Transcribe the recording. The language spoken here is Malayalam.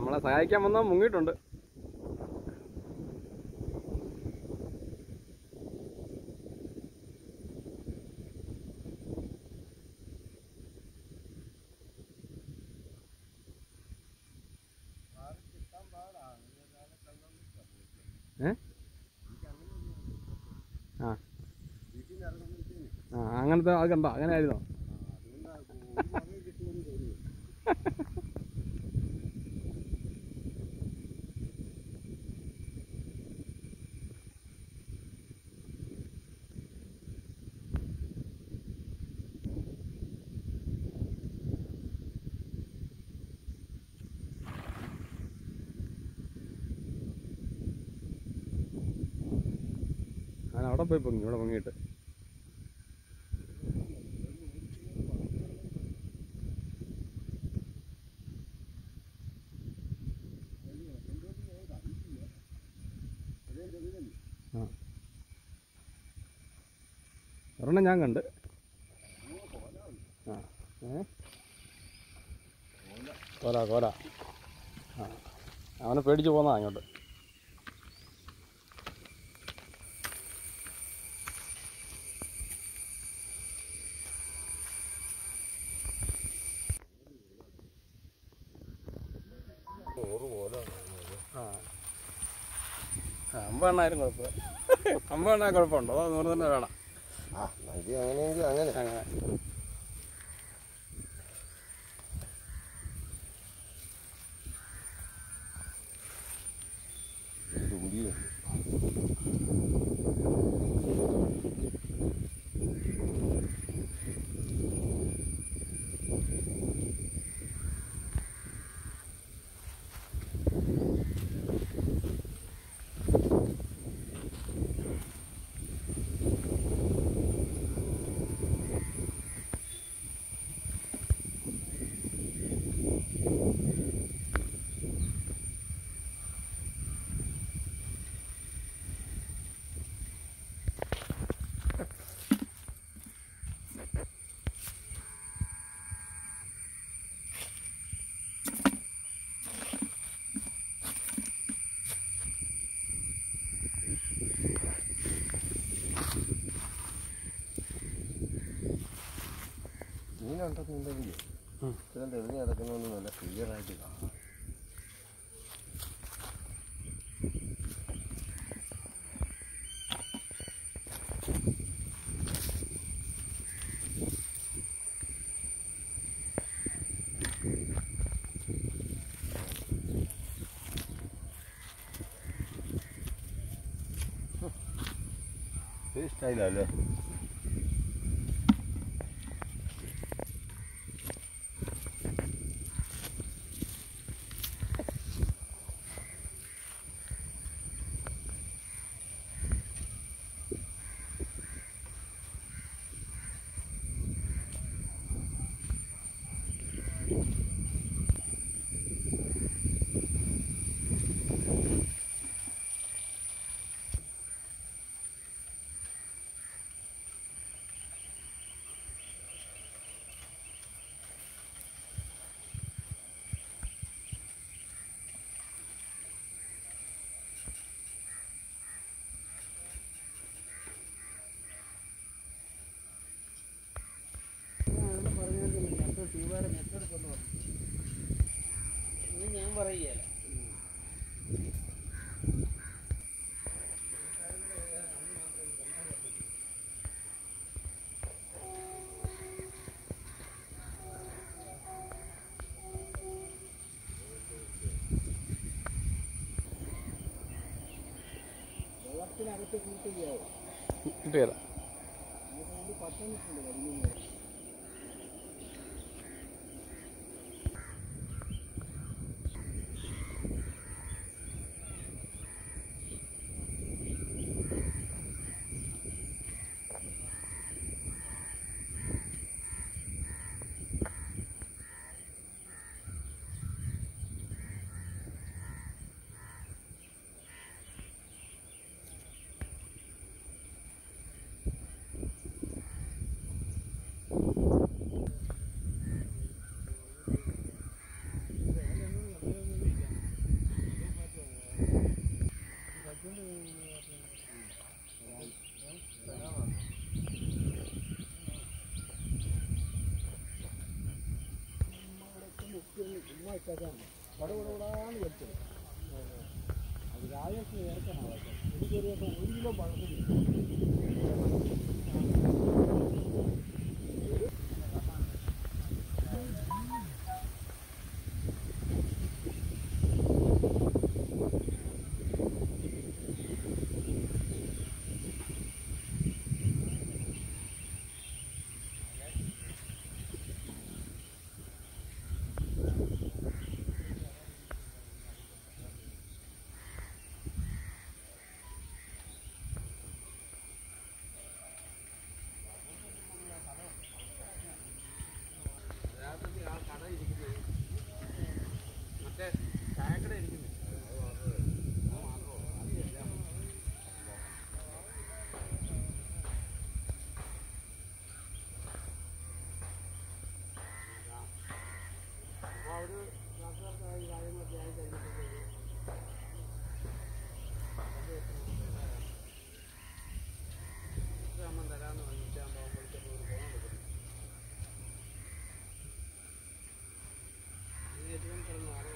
നമ്മളെ സഹായിക്കാൻ വന്നാൽ മുങ്ങിയിട്ടുണ്ട് ഏ ആ ആ അങ്ങനത്തെ അത് കണ്ടോ അങ്ങനെ ആയിരുന്നോ ഞാൻ അവിടെ പോയി പൊങ്ങി ഇവിടെ പൊങ്ങിയിട്ട് ആ ഒരെണ്ണം ഞാൻ കണ്ട് ആ ഏ കോല കോല ആ അവനെ പേടിച്ച് പോന്നതാ അങ്ങോട്ട് ആ അമ്പെണ്ണായാലും കുഴപ്പമില്ല അമ്പെണ്ണ കുഴപ്പമുണ്ടോ അതോ നൂറ് തന്നെ വേണം ആ ഇത് അങ്ങനെയെങ്കിൽ അങ്ങനെ അങ്ങനെ തുമ്പിയും മീനുണ്ടെന്നുണ്ടെങ്കിൽ ഉം. ഇത്രയും തെളിഞ്ഞ് കിടക്കുന്നതുകൊണ്ട് നല്ല ക്ലിയർ ആയിട്ട് കാണാം സ്റ്റൈലല്ലേ ഞാൻ പറയുകയല്ല വെള്ളത്തിനകത്ത് കൂട്ടുകയാവും കിട്ടിയല്ല പട്ടണിട്ടുണ്ട് കരിമീൻ ചുമ്മാ ഇട്ടേക്കാണ് കടകൂടാന്ന് വലിച്ചത് അത് രാജേഷിന് ഇറക്കണം എനിക്കൊരു ദിവസം ഒരു കിലോ പഴത്തിൽ യഥാർത്ഥത്തിൽ ആ കട ഇരിക്കുന്നത് മറ്റേ ചായക്കട ഇരിക്കുന്നത് അപ്പോൾ അവർ നാട്ടുകാർക്കായി കാര്യങ്ങളൊക്കെ ആയി കഴിഞ്ഞപ്പോഴത്തേക്ക് നമ്മൾ തരാമെന്ന് പറഞ്ഞിട്ടാകുമ്പോൾ വിളിച്ചപ്പോൾ ഒരു ഫോൺ എടുക്കുന്നു നീ ഏറ്റവും കിടന്നു